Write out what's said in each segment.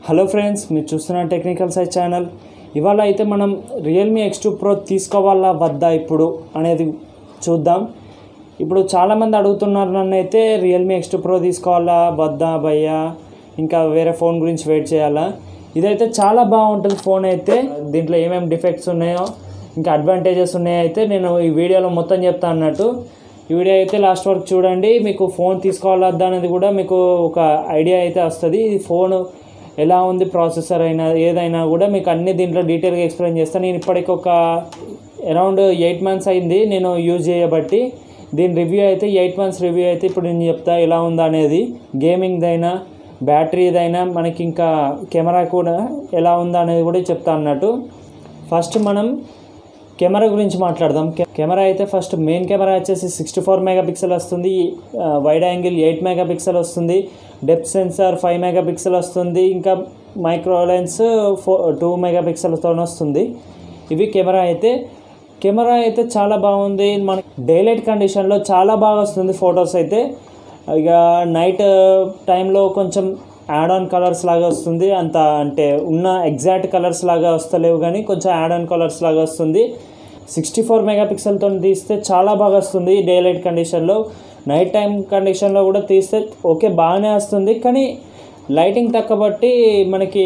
hello friends మీరు చూస్తున్న technical size channel ఇవాళ అయితే మనం రియల్మీ ఎక్స్ టూ ప్రో తీసుకోవాలా వద్దా ఇప్పుడు అనేది చూద్దాం ఇప్పుడు చాలామంది అడుగుతున్నారు నన్ను అయితే రియల్మీ ఎక్స్ టూ ప్రో తీసుకోవాలా వద్దా భయ్యా ఇంకా వేరే ఫోన్ గురించి వెయిట్ చేయాలా ఇదైతే చాలా బాగుంటుంది ఫోన్ అయితే దీంట్లో ఏమేమి డిఫెక్ట్స్ ఉన్నాయో ఇంకా అడ్వాంటేజెస్ ఉన్నాయో అయితే నేను ఈ వీడియోలో మొత్తం చెప్తా అన్నట్టు ఈ వీడియో అయితే లాస్ట్ వరకు చూడండి మీకు ఫోన్ తీసుకోవాలా వద్దా అనేది కూడా మీకు ఒక ఐడియా అయితే వస్తుంది ఇది ఫోన్ ఎలా ఉంది ప్రాసెసర్ అయినా ఏదైనా కూడా మీకు అన్ని దీంట్లో డీటెయిల్గా ఎక్స్ప్లెయిన్ చేస్తాను నేను ఇప్పటికి ఒక అరౌండ్ ఎయిట్ మంత్స్ అయింది నేను యూజ్ చేయబట్టి దీని రివ్యూ అయితే ఎయిట్ మంత్స్ రివ్యూ అయితే ఇప్పుడు నేను చెప్తా ఎలా ఉందా అనేది గేమింగ్దైనా బ్యాటరీదైనా మనకి ఇంకా కెమెరా కూడా ఎలా ఉందా అనేది కూడా చెప్తా అన్నట్టు ఫస్ట్ మనం కెమెరా గురించి మాట్లాడదాం కె- కెమెరా అయితే ఫస్ట్ మెయిన్ కెమెరా వచ్చేసి సిక్స్టీ ఫోర్ మెగా పిక్సెల్ వస్తుంది ఆ, wide angle eight megapixel వస్తుంది depth sensor five megapixel వస్తుంది ఇంకా మైక్రో లెన్స్ ఫో టూ మెగా పిక్సెల్తో వస్తుంది ఇవి కెమెరా అయితే కెమెరా అయితే చాలా బాగుంది మన డైలైట్ కండిషన్లో చాలా బాగా వస్తుంది ఫొటోస్ అయితే ఇక నైట్ టైంలో కొంచెం యాడ్ ఆన్ కలర్స్ లాగా వస్తుంది అంత అంటే ఉన్న ఎగ్జాక్ట్ కలర్స్ లాగా వస్తలేవు కానీ కొంచెం యాడ్ ఆన్ కలర్స్ లాగా వస్తుంది సిక్స్టీ ఫోర్ మెగాపిక్సెల్తో తీస్తే చాలా బాగా వస్తుంది డే లైట్ కండిషన్లో నైట్ టైం కండిషన్లో కూడా తీస్తే ఓకే బాగానే వస్తుంది కానీ లైటింగ్ తక్కువ బట్టి మనకి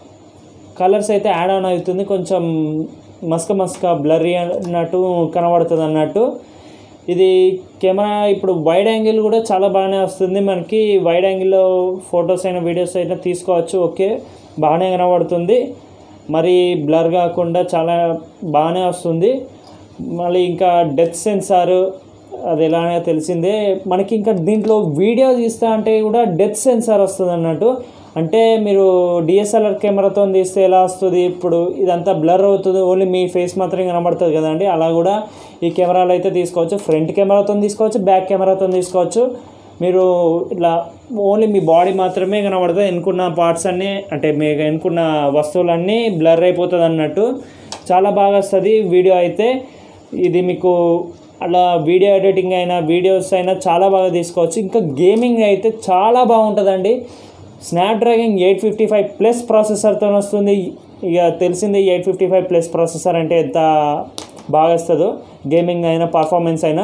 కలర్స్ అయితే యాడ్ ఆన్ అవుతుంది కొంచెం మస్క మస్క బ్లర్రీ అన్నట్టు కనబడుతుంది అన్నట్టు ఇది కెమెరా ఇప్పుడు వైడ్ యాంగిల్ కూడా చాలా బాగానే వస్తుంది మనకి వైడ్ యాంగిల్లో ఫొటోస్ అయినా వీడియోస్ అయినా తీసుకోవచ్చు ఓకే బాగానే కనబడుతుంది మరి బ్లర్ కాకుండా చాలా బాగానే వస్తుంది మళ్ళీ ఇంకా డెత్ సెన్సారు అది ఎలానే తెలిసిందే మనకి ఇంకా దీంట్లో వీడియో తీస్తా అంటే కూడా డెత్ సెన్సార్ వస్తుంది అన్నట్టు అంటే మీరు డిఎస్ఎల్ఆర్ కెమెరాతో తీస్తే ఎలా వస్తుంది ఇప్పుడు ఇదంతా బ్లర్ అవుతుంది ఓన్లీ మీ ఫేస్ మాత్రమే కనబడుతుంది కదండి అలా కూడా ఈ కెమెరాలు అయితే తీసుకోవచ్చు ఫ్రంట్ కెమెరాతో తీసుకోవచ్చు బ్యాక్ కెమెరాతో తీసుకోవచ్చు మీరు ఇట్లా ఓన్లీ మీ బాడీ మాత్రమే కనబడుతుంది ఎన్నుకున్న పార్ట్స్ అన్నీ అంటే మీకు ఎన్నుకున్న వస్తువులన్నీ బ్లర్ అయిపోతుంది అన్నట్టు చాలా బాగా వస్తుంది వీడియో అయితే ఇది మీకు అలా వీడియో ఎడిటింగ్ అయినా వీడియోస్ అయినా చాలా బాగా తీసుకోవచ్చు ఇంకా గేమింగ్ అయితే చాలా బాగుంటుందండి Snapdragon eight fifty five plus ప్రాసెసర్తో వస్తుంది ఇక తెలిసింది eight fifty five plus processor అంటే ఎంత బాగా వస్తుందో గేమింగ్ అయినా పర్ఫార్మెన్స్ అయినా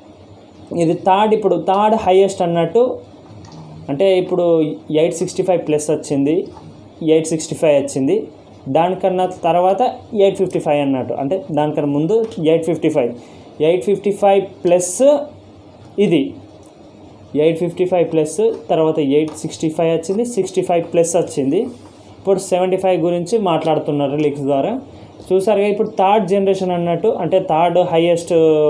ఇది థర్డ్ ఇప్పుడు థర్డ్ హైయెస్ట్ అన్నట్టు అంటే ఇప్పుడు ఎయిట్ సిక్స్టీ ఫైవ్ ప్లస్ వచ్చింది ఎయిట్ సిక్స్టీ ఫైవ్ వచ్చింది దానికన్నా తర్వాత ఎయిట్ ఫిఫ్టీ ఫైవ్ అన్నట్టు అంటే దానికన్నా ముందు eight fifty five eight fifty five plus ఇది ఎయిట్ ఫిఫ్టీ ఫైవ్ ప్లస్ తర్వాత ఎయిట్ సిక్స్టీ ఫైవ్ వచ్చింది సిక్స్టీ ఫైవ్ ప్లస్ వచ్చింది ఇప్పుడు సెవెంటీ ఫైవ్ గురించి మాట్లాడుతున్నారు లీక్స్ ద్వారా చూసారుగా ఇప్పుడు థర్డ్ జనరేషన్ అన్నట్టు అంటే థర్డ్ హైయెస్ట్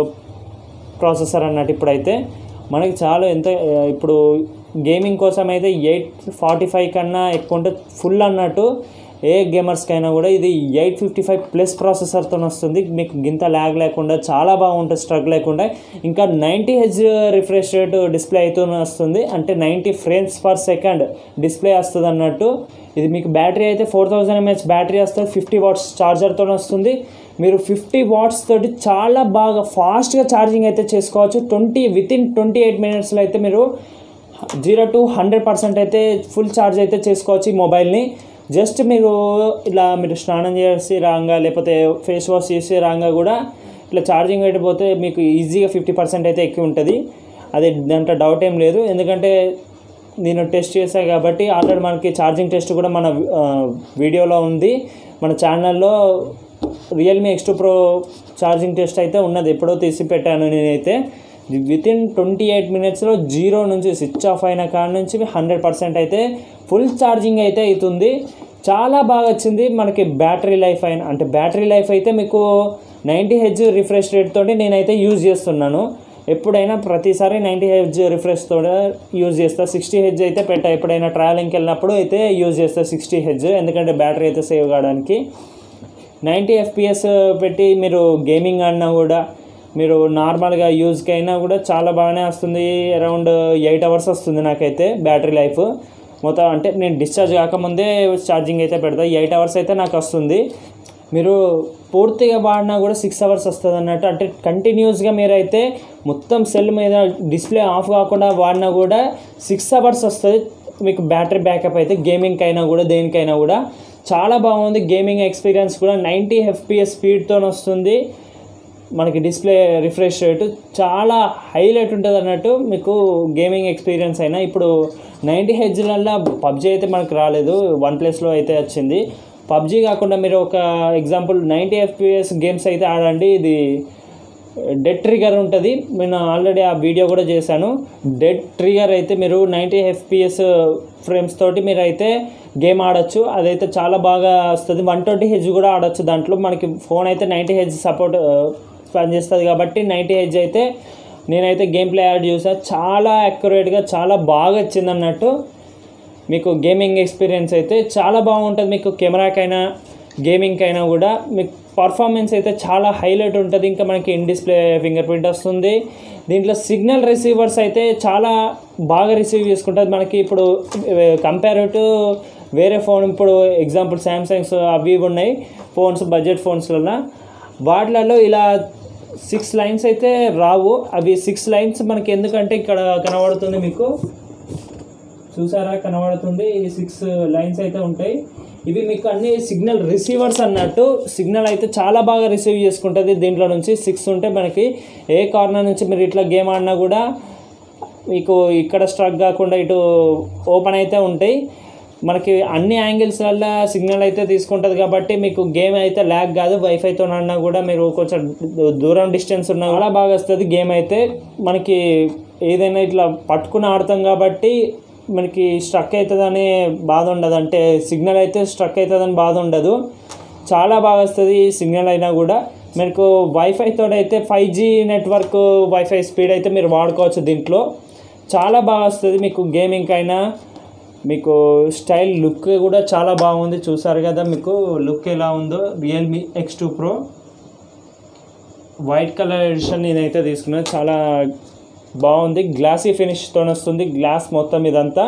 ప్రాసెసర్ అన్నట్టు ఇప్పుడైతే మనకి చాలా ఎంత ఆ, ఇప్పుడు గేమింగ్ కోసం అయితే ఎయిట్ ఫార్టీ ఫైవ్ కన్నా ఎక్కువ ఉంటే ఫుల్ అన్నట్టు ఏ గేమర్స్కైనా కూడా ఇది ఎయిట్ ఫిఫ్టీ ఫైవ్ ప్లస్ ప్రాసెసర్తో వస్తుంది మీకు గింత ల్యాగ్ లేకుండా చాలా బాగుంటుంది స్ట్రగ్ లేకుండా ఇంకా ninety H refresh rate display అయితే వస్తుంది అంటే ninety frames per second display వస్తుంది అన్నట్టు ఇది మీకు బ్యాటరీ అయితే ఫోర్ థౌజండ్ ఎంహెచ్ బ్యాటరీ వస్తుంది ఫిఫ్టీ వాట్స్ ఛార్జర్తో వస్తుంది మీరు ఫిఫ్టీ వాట్స్ తోటి చాలా బాగా ఫాస్ట్గా ఛార్జింగ్ అయితే చేసుకోవచ్చు twenty within twenty eight మినిట్స్లో అయితే మీరు జీరో టు హండ్రెడ్ పర్సెంట్ అయితే ఫుల్ ఛార్జ్ అయితే చేసుకోవచ్చు ఈ మొబైల్ని జస్ట్ మీరు ఇలా మీరు స్నానం చేసి రాగా లేకపోతే ఫేస్ వాష్ చేసి రాగా కూడా ఇట్లా ఛార్జింగ్ పెట్టిపోతే మీకు ఈజీగా ఫిఫ్టీ పర్సెంట్ అయితే ఎక్కువ ఉంటుంది అది దాంట్లో డౌట్ ఏం లేదు ఎందుకంటే నేను టెస్ట్ చేశాను కాబట్టి ఆల్రెడీ మనకి ఛార్జింగ్ టెస్ట్ కూడా మన ఆ, వీడియోలో ఉంది మన ఛానల్లో Realme X two pro charging test అయితే ఉన్నది ఎప్పుడో తీసి పెట్టాను నేనైతే విత్ ఇన్ ట్వంటీ ఎయిట్ మినిట్స్లో జీరో నుంచి స్విచ్ ఆఫ్ అయిన కాడ నుంచి హండ్రెడ్ పర్సెంట్ అయితే ఫుల్ ఛార్జింగ్ అయితే అవుతుంది చాలా బాగా వచ్చింది మనకి బ్యాటరీ లైఫ్ అయిన అంటే బ్యాటరీ లైఫ్ అయితే మీకు నైంటీ హెచ్ రిఫ్రెష్ రేట్ తోటి నేనైతే యూజ్ చేస్తున్నాను ఎప్పుడైనా ప్రతిసారి నైంటీ హెచ్ రిఫ్రెష్ తోట యూజ్ చేస్తా సిక్స్టీ హెచ్ అయితే పెట్టా ఎప్పుడైనా ట్రావెలింగ్కి వెళ్ళినప్పుడు అయితే యూజ్ చేస్తా సిక్స్టీ హెచ్ ఎందుకంటే బ్యాటరీ అయితే సేవ్ కావడానికి నైంటీ ఎఫ్పిఎస్ పెట్టి మీరు గేమింగ్ ఆడినా కూడా మీరు నార్మల్గా యూజ్కి అయినా కూడా చాలా బాగానే వస్తుంది అరౌండ్ ఎయిట్ అవర్స్ వస్తుంది నాకైతే బ్యాటరీ లైఫ్ మొత్తం అంటే నేను డిశ్చార్జ్ కాకముందే ఛార్జింగ్ అయితే పెడతా ఎయిట్ అవర్స్ అయితే నాకు వస్తుంది మీరు పూర్తిగా వాడినా కూడా సిక్స్ అవర్స్ వస్తుంది అన్నట్టు అంటే కంటిన్యూస్గా మీరైతే మొత్తం సెల్ మీద డిస్ప్లే ఆఫ్ కాకుండా వాడినా కూడా సిక్స్ అవర్స్ వస్తుంది మీకు బ్యాటరీ బ్యాకప్ అయితే గేమింగ్కి అయినా కూడా దేనికైనా కూడా చాలా బాగుంది గేమింగ్ ఎక్స్పీరియన్స్ కూడా నైంటీ ఎఫ్పిఎస్ స్పీడ్తో వస్తుంది మనకి డిస్ప్లే రిఫ్రెష్ రేటు చాలా హైలైట్ ఉంటుంది అన్నట్టు మీకు గేమింగ్ ఎక్స్పీరియన్స్ అయినా ఇప్పుడు నైంటీ హెచ్లలో పబ్జీ అయితే మనకు రాలేదు వన్ ప్లస్లో అయితే వచ్చింది పబ్జీ కాకుండా మీరు ఒక ఎగ్జాంపుల్ నైంటీ ఎఫ్పిఎస్ గేమ్స్ అయితే ఆడండి ఇది డెడ్ ట్రిగర్ ఉంటుంది నేను ఆల్రెడీ ఆ వీడియో కూడా చేశాను డెడ్ ట్రిగర్ అయితే మీరు నైంటీ ఎఫ్పిఎస్ ఫ్రేమ్స్ తోటి మీరు అయితే గేమ్ ఆడొచ్చు అదైతే చాలా బాగా వస్తుంది వన్ ట్వంటీ హెచ్ కూడా ఆడొచ్చు దాంట్లో మనకి ఫోన్ అయితే నైంటీ హెచ్ సపోర్ట్ పనిచేస్తుంది కాబట్టి నైంటీ హెచ్ అయితే నేనైతే గేమ్ ప్లే యాడ్ చూసా చాలా అక్యురేట్గా చాలా బాగా వచ్చింది అన్నట్టు మీకు గేమింగ్ ఎక్స్పీరియన్స్ అయితే చాలా బాగుంటుంది మీకు కెమెరాకైనా గేమింగ్కైనా కూడా మీకు పర్ఫార్మెన్స్ అయితే చాలా హైలైట్ ఉంటుంది ఇంకా మనకి ఇన్ డిస్ప్లే ఫింగర్ ప్రింట్ వస్తుంది దీంట్లో సిగ్నల్ రిసీవర్స్ అయితే చాలా బాగా రిసీవ్ చేసుకుంటుంది మనకి ఇప్పుడు కంపేర్ టు వేరే ఫోన్ ఇప్పుడు ఎగ్జాంపుల్ శాంసంగ్స్ అవి ఇవి ఉన్నాయి ఫోన్స్ బడ్జెట్ ఫోన్స్లలో వాటిలలో ఇలా సిక్స్ లైన్స్ అయితే రావు అవి సిక్స్ లైన్స్ మనకి ఎందుకంటే ఇక్కడ కనబడుతుంది మీకు చూసారా కనబడుతుంది ఈ సిక్స్ లైన్స్ అయితే ఉంటాయి ఇవి మీకు అన్ని సిగ్నల్ రిసీవర్స్ అన్నట్టు సిగ్నల్ అయితే చాలా బాగా రిసీవ్ చేసుకుంటుంది దీంట్లో నుంచి సిక్స్ ఉంటే మనకి ఏ కార్నర్ నుంచి మీరు ఇట్లా గేమ్ ఆడినా కూడా మీకు ఇక్కడ స్ట్రక్ కాకుండా ఇటు ఓపెన్ అయితే ఉంటాయి మనకి అన్ని యాంగిల్స్ వల్ల సిగ్నల్ అయితే తీసుకుంటుంది కాబట్టి మీకు గేమ్ అయితే ల్యాగ్ కాదు వైఫైతో ఆడినా కూడా మీరు కొంచెం దూరం డిస్టెన్స్ ఉన్నా కూడా బాగా వస్తుంది గేమ్ అయితే మనకి ఏదైనా ఇట్లా పట్టుకుని ఆడతాం కాబట్టి మనకి స్ట్రక్ అవుతుందనే బాధ ఉండదు అంటే సిగ్నల్ అయితే స్ట్రక్ అవుతుందని బాధ ఉండదు చాలా బాగా వస్తుంది సిగ్నల్ అయినా కూడా మీకు వైఫైతో అయితే five G network wifi speed అయితే మీరు వాడుకోవచ్చు దీంట్లో చాలా బాగా వస్తుంది మీకు గేమింగ్ అయినా మీకు స్టైల్ లుక్ కూడా చాలా బాగుంది చూసారు కదా మీకు లుక్ ఎలా ఉందో Realme X two pro white colour edition నేనైతే తీసుకున్నాను చాలా బాగుంది గ్లాసీ ఫినిష్తో వస్తుంది గ్లాస్ మొత్తం ఇదంతా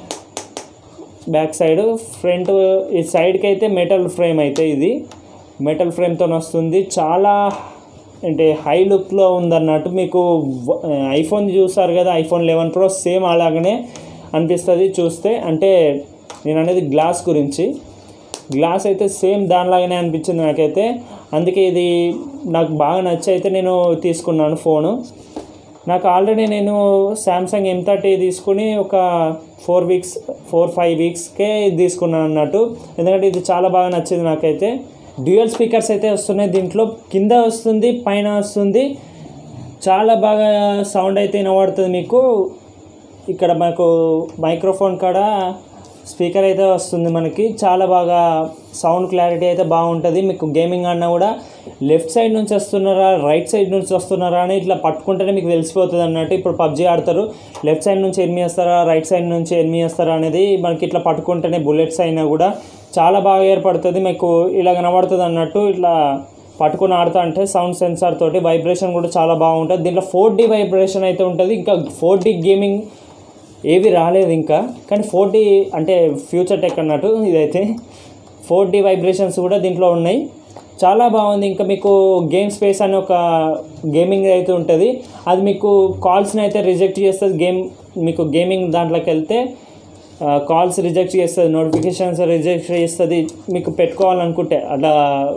బ్యాక్ సైడ్ ఫ్రంట్ ఈ సైడ్కి అయితే మెటల్ ఫ్రేమ్ అయితే ఇది మెటల్ ఫ్రేమ్తో వస్తుంది చాలా అంటే హై లుక్లో ఉందన్నట్టు మీకు ఐఫోన్ చూసారు కదా ఐఫోన్ లెవెన్ ప్రో సేమ్ అలాగనే అనిపిస్తుంది చూస్తే అంటే నేను అనేది గ్లాస్ గురించి గ్లాస్ అయితే సేమ్ దానిలాగానే అనిపించింది నాకైతే అందుకే ఇది నాకు బాగా నచ్చి అయితే నేను తీసుకున్నాను ఫోను నాకు ఆల్రెడీ నేను శాంసంగ్ ఎం థర్టీ తీసుకుని ఒక ఫోర్ వీక్స్ ఫోర్ ఫైవ్ వీక్స్కే ఇది తీసుకున్నాను అన్నట్టు ఎందుకంటే ఇది చాలా బాగా నచ్చింది నాకైతే డ్యూయల్ స్పీకర్స్ అయితే వస్తున్నాయి దీంట్లో కింద వస్తుంది పైన వస్తుంది చాలా బాగా సౌండ్ అయితే వినబడుతుంది మీకు ఇక్కడ మాకు మైక్రోఫోన్ కాడ స్పీకర్ అయితే వస్తుంది మనకి చాలా బాగా సౌండ్ క్లారిటీ అయితే బాగుంటుంది మీకు గేమింగ్ అన్నా కూడా లెఫ్ట్ సైడ్ నుంచి వస్తున్నారా రైట్ సైడ్ నుంచి వస్తున్నారా అని ఇట్లా పట్టుకుంటేనే మీకు తెలిసిపోతుంది అన్నట్టు ఇప్పుడు పబ్జీ ఆడతారు లెఫ్ట్ సైడ్ నుంచి ఎనిమి వేస్తారా రైట్ సైడ్ నుంచి ఎనిమి వేస్తారా అనేది మనకి ఇట్లా పట్టుకుంటేనే బుల్లెట్స్ అయినా కూడా చాలా బాగా ఏర్పడుతుంది మీకు ఇలా కనబడుతుంది అన్నట్టు ఇట్లా పట్టుకుని ఆడుతా అంటే సౌండ్ సెన్సార్ తోటి వైబ్రేషన్ కూడా చాలా బాగుంటుంది దీంట్లో ఫోర్ డి వైబ్రేషన్ అయితే ఉంటుంది ఇంకా ఫోర్ డి గేమింగ్ ఏవి రాలేదు ఇంకా కానీ ఫోర్ డి అంటే ఫ్యూచర్ టెక్ అన్నట్టు ఇదైతే ఫోర్ డి వైబ్రేషన్స్ కూడా దీంట్లో ఉన్నాయి చాలా బాగుంది ఇంకా మీకు గేమ్ స్పేస్ అని ఒక గేమింగ్ అయితే ఉంటుంది అది మీకు కాల్స్ని అయితే రిజెక్ట్ చేస్తుంది గేమ్ మీకు గేమింగ్ దాంట్లోకి వెళ్తే కాల్స్ రిజెక్ట్ చేస్తుంది నోటిఫికేషన్స్ రిజెక్ట్ చేస్తుంది మీకు పెట్టుకోవాలనుకుంటే అట్లా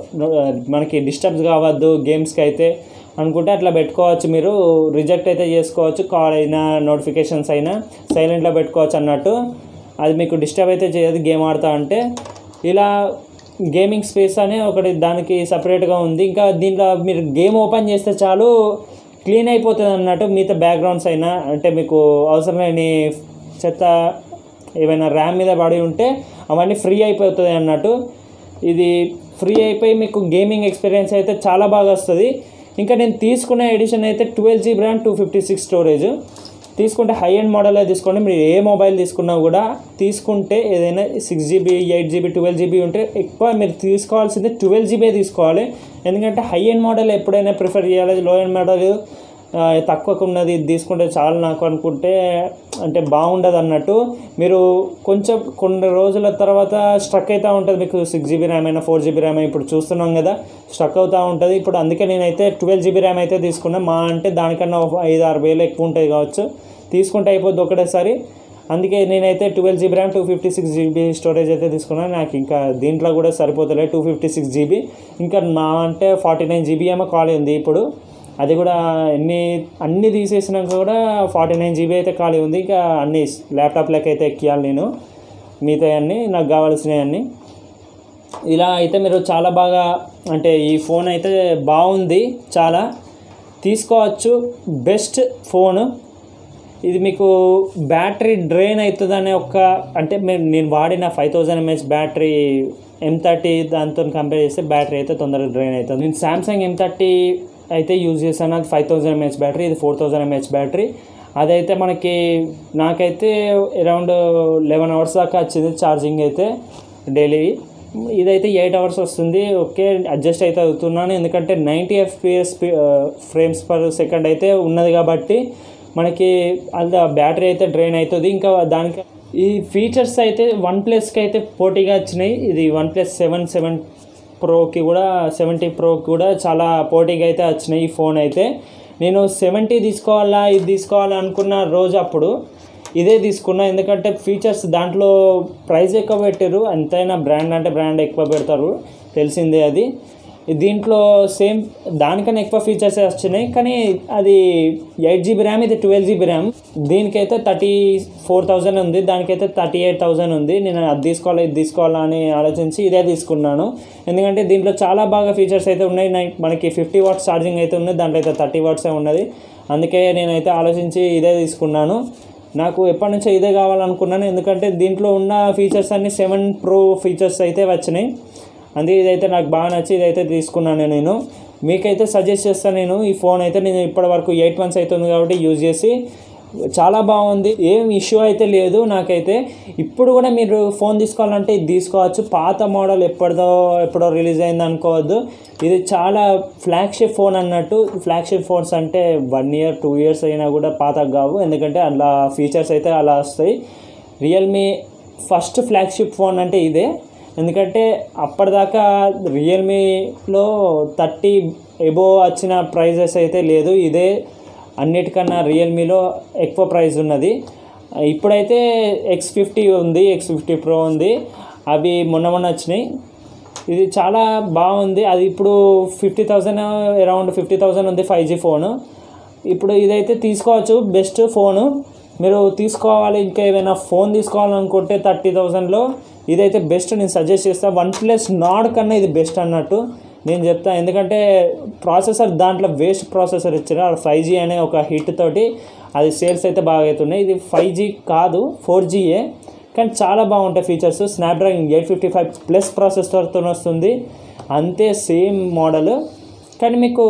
మనకి డిస్టర్బ్స్ కావద్దు గేమ్స్కి అయితే అనుకుంటే అట్లా పెట్టుకోవచ్చు మీరు రిజెక్ట్ అయితే చేసుకోవచ్చు కాల్ అయినా నోటిఫికేషన్స్ అయినా సైలెంట్లో పెట్టుకోవచ్చు అన్నట్టు అది మీకు డిస్టర్బ్ అయితే చేయదు గేమ్ ఆడుతా అంటే ఇలా గేమింగ్ స్పేస్ అనే ఒకటి దానికి సపరేట్గా ఉంది ఇంకా దీంట్లో మీరు గేమ్ ఓపెన్ చేస్తే చాలు క్లీన్ అయిపోతుంది అన్నట్టు మిగతా బ్యాక్గ్రౌండ్స్ అయినా అంటే మీకు అవసరం లేని చెత్త ఏమైనా ర్యామ్ మీద పడి ఉంటే అవన్నీ ఫ్రీ అయిపోతుంది అన్నట్టు ఇది ఫ్రీ అయిపోయి మీకు గేమింగ్ ఎక్స్పీరియన్స్ అయితే చాలా బాగా వస్తుంది ఇంకా నేను తీసుకునే ఎడిషన్ అయితే twelve GB RAM two fifty six storage తీసుకుంటే హై ఎండ్ మోడలే తీసుకోండి మీరు ఏ మొబైల్ తీసుకున్నా కూడా తీసుకుంటే ఏదైనా six GB eight GB twelve GB ఉంటే ఎక్కువ మీరు తీసుకోవాల్సింది ట్వెల్వ్ జీబీ తీసుకోవాలి ఎందుకంటే హై ఎండ్ మోడల్ ఎప్పుడైనా ప్రిఫర్ చేయాలి లో ఎండ్ మోడల్ తక్కువకు ఉన్నది ఇది తీసుకుంటే చాలు నాకు అనుకుంటే అంటే బాగుండదు అన్నట్టు మీరు కొంచెం కొన్ని రోజుల తర్వాత స్ట్రక్ అవుతూ ఉంటుంది మీకు సిక్స్ జీబీ ర్యామ్ అయినా ఫోర్ జీబీ ర్యామ్ ఇప్పుడు చూస్తున్నాం కదా స్ట్రక్ అవుతూ ఉంటుంది ఇప్పుడు అందుకే నేనైతే ట్వెల్వ్ జీబీ ర్యామ్ అయితే తీసుకున్నా మా అంటే దానికన్నా ఒక ఐదు ఆరు వేలు ఎక్కువ ఉంటుంది కావచ్చు తీసుకుంటే అయిపోద్ది ఒకటేసారి అందుకే నేనైతే twelve GB RAM two fifty six GB storage అయితే తీసుకున్నాను నాకు ఇంకా దీంట్లో కూడా సరిపోతలే టూ ఫిఫ్టీ సిక్స్ జీబీ ఇంకా నా అంటే ఫార్టీ నైన్ జీబీ ఏమో ఖాళీ ఉంది ఇప్పుడు అది కూడా ఎన్ని అన్ని తీసేసినాక కూడా ఫార్టీ నైన్ జీబీ అయితే ఖాళీ ఉంది ఇంకా అన్ని ల్యాప్టాప్లకి అయితే ఎక్కియాలి నేను మిగతా అన్నీ నాకు కావాల్సినవి అన్నీ ఇలా అయితే మీరు చాలా బాగా అంటే ఈ ఫోన్ అయితే బాగుంది చాలా తీసుకోవచ్చు బెస్ట్ ఫోను ఇది మీకు బ్యాటరీ డ్రైన్ అవుతుందనే ఒక అంటే మీరు నేను వాడిన five thousand mAh battery M thirty దాంతో కంపేర్ చేస్తే బ్యాటరీ అయితే తొందరగా డ్రైన్ అవుతుంది నేను సామ్సంగ్ ఎం థర్టీ అయితే యూజ్ చేశాను అది ఫైవ్ థౌజండ్ ఎంహెచ్ బ్యాటరీ ఇది ఫోర్ థౌజండ్ ఎంహెచ్ బ్యాటరీ అదైతే మనకి నాకైతే అరౌండ్ లెవెన్ అవర్స్ దాకా వచ్చింది ఛార్జింగ్ అయితే డైలీ ఇదైతే ఎయిట్ అవర్స్ వస్తుంది ఓకే అడ్జస్ట్ అయితే అవుతున్నాను ఎందుకంటే ninety FPS frames per second అయితే ఉన్నది కాబట్టి మనకి అది బ్యాటరీ అయితే డ్రైన్ అవుతుంది ఇంకా దానికి ఈ ఫీచర్స్ అయితే వన్ ప్లస్కి అయితే పోటీగా వచ్చినాయి ఇది వన్ ప్లస్ సెవెన్ సెవెన్ ప్రోకి కూడా సెవెంటీ ప్రోకి కూడా చాలా పోటీగా అయితే వచ్చినాయి ఈ ఫోన్ అయితే నేను సెవెంటీ తీసుకోవాలా ఇది తీసుకోవాలా అనుకున్న రోజు అప్పుడు ఇదే తీసుకున్నా ఎందుకంటే ఫీచర్స్ దాంట్లో ప్రైస్ ఎక్కువ పెట్టారు ఎంతైనా బ్రాండ్ అంటే బ్రాండ్ ఎక్కువ పెడతారు తెలిసిందే అది దీంట్లో సేమ్ దానికన్నా ఎక్కువ ఫీచర్స్ వచ్చినాయి కానీ అది ఎయిట్ జీబీ ర్యామ్ ఇది ట్వెల్వ్ జీబీ ర్యామ్ దీనికైతే థర్టీ ఫోర్ థౌజండ్ ఉంది దానికైతే థర్టీ ఎయిట్ థౌజండ్ ఉంది నేను అది తీసుకోవాలా ఇది తీసుకోవాలా అని ఆలోచించి ఇదే తీసుకున్నాను ఎందుకంటే దీంట్లో చాలా బాగా ఫీచర్స్ అయితే ఉన్నాయి నై- మనకి ఫిఫ్టీ వాట్స్ ఛార్జింగ్ అయితే ఉంది దాంట్లో అయితే థర్టీ వాట్సే ఉన్నది అందుకే నేనైతే ఆలోచించి ఇదే తీసుకున్నాను నాకు ఎప్పటి నుంచో ఇదే కావాలనుకున్నాను ఎందుకంటే దీంట్లో ఉన్న ఫీచర్స్ అన్ని సెవెన్ ప్రో ఫీచర్స్ అయితే వచ్చినాయి అందుకే ఇదైతే నాకు బాగా నచ్చి ఇదైతే తీసుకున్నాను నేను మీకైతే సజెస్ట్ చేస్తాను నేను ఈ ఫోన్ అయితే నేను ఇప్పటి వరకు ఎయిట్ మంత్స్ అవుతుంది కాబట్టి యూజ్ చేసి చాలా బాగుంది ఏం ఇష్యూ అయితే లేదు నాకైతే ఇప్పుడు కూడా మీరు ఫోన్ తీసుకోవాలంటే ఇది తీసుకోవచ్చు పాత మోడల్ ఎప్పటిదో ఎప్పుడో రిలీజ్ అయింది అనుకోవద్దు ఇది చాలా ఫ్లాగ్షిప్ ఫోన్ అన్నట్టు ఫ్లాగ్షిప్ ఫోన్స్ అంటే వన్ ఇయర్ టూ ఇయర్స్ అయినా కూడా పాత కావు ఎందుకంటే అలా ఫీచర్స్ అయితే అలా వస్తాయి రియల్మీ ఫస్ట్ ఫ్లాగ్షిప్ ఫోన్ అంటే ఇదే ఎందుకంటే అప్పటిదాకా రియల్మీలో థర్టీ ఎబో వచ్చిన ప్రైజెస్ అయితే లేదు ఇదే అన్నిటికన్నా రియల్మీలో ఎక్కువ ప్రైస్ ఉన్నది ఇప్పుడైతే ఎక్స్ ఫిఫ్టీ ఉంది ఎక్స్ ఫిఫ్టీ ప్రో ఉంది అవి మొన్న మొన్న వచ్చినాయి ఇది చాలా బాగుంది అది ఇప్పుడు fifty thousand around fifty thousand ఉంది ఫైవ్ జీ ఫోను ఇప్పుడు ఇదైతే తీసుకోవచ్చు బెస్ట్ ఫోను మీరు తీసుకోవాలి ఇంకా ఏదైనా ఫోన్ తీసుకోవాలనుకుంటే థర్టీ థౌజండ్లో ఇదైతే బెస్ట్ నేను సజెస్ట్ చేస్తాను వన్ ప్లస్ నాడ్ కన్నా ఇది బెస్ట్ అన్నట్టు నేను చెప్తాను ఎందుకంటే ప్రాసెసర్ దాంట్లో వేస్ట్ ప్రాసెసర్ ఇచ్చారు అది ఫైవ్ జీ అనే ఒక హిట్ తోటి అది సేల్స్ అయితే బాగా అవుతున్నాయి ఇది ఫైవ్ జీ కాదు ఫోర్ జీయే కానీ చాలా బాగుంటాయి features Snapdragon eight fifty five plus ప్రాసెసర్తో వస్తుంది అంతే సేమ్ మోడల్ కానీ మీకు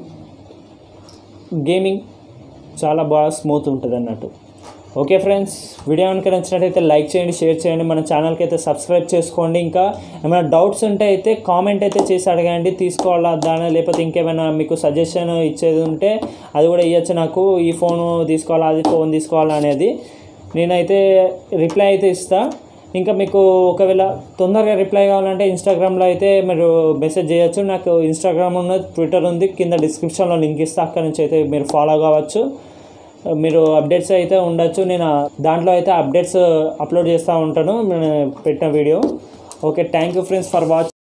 గేమింగ్ చాలా బాగా స్మూత్ ఉంటుంది అన్నట్టు ఓకే ఫ్రెండ్స్ వీడియో కనుక నచ్చినట్టయితే లైక్ చేయండి షేర్ చేయండి మన ఛానల్కి అయితే సబ్స్క్రైబ్ చేసుకోండి ఇంకా ఏమైనా డౌట్స్ ఉంటే అయితే కామెంట్ అయితే చేసి అడగండి తీసుకోవాలా దాని లేకపోతే ఇంకేమైనా మీకు సజెషన్ ఇచ్చేది ఉంటే అది కూడా ఇవ్వచ్చు నాకు ఈ ఫోన్ తీసుకోవాలా అది ఫోన్ తీసుకోవాలా అనేది నేనైతే రిప్లై అయితే ఇస్తా ఇంకా మీకు ఒకవేళ తొందరగా రిప్లై కావాలంటే ఇన్స్టాగ్రామ్లో అయితే మీరు మెసేజ్ చేయొచ్చు నాకు ఇన్స్టాగ్రామ్ ఉన్న ట్విట్టర్ ఉంది కింద డిస్క్రిప్షన్లో లింక్ ఇస్తా అక్కడ నుంచి అయితే మీరు ఫాలో కావచ్చు మీరు అప్డేట్స్ అయితే ఉండొచ్చు నేను దాంట్లో అయితే అప్డేట్స్ అప్లోడ్ చేస్తూ ఉంటాను నేను పెట్టిన video okay thank you friends for watch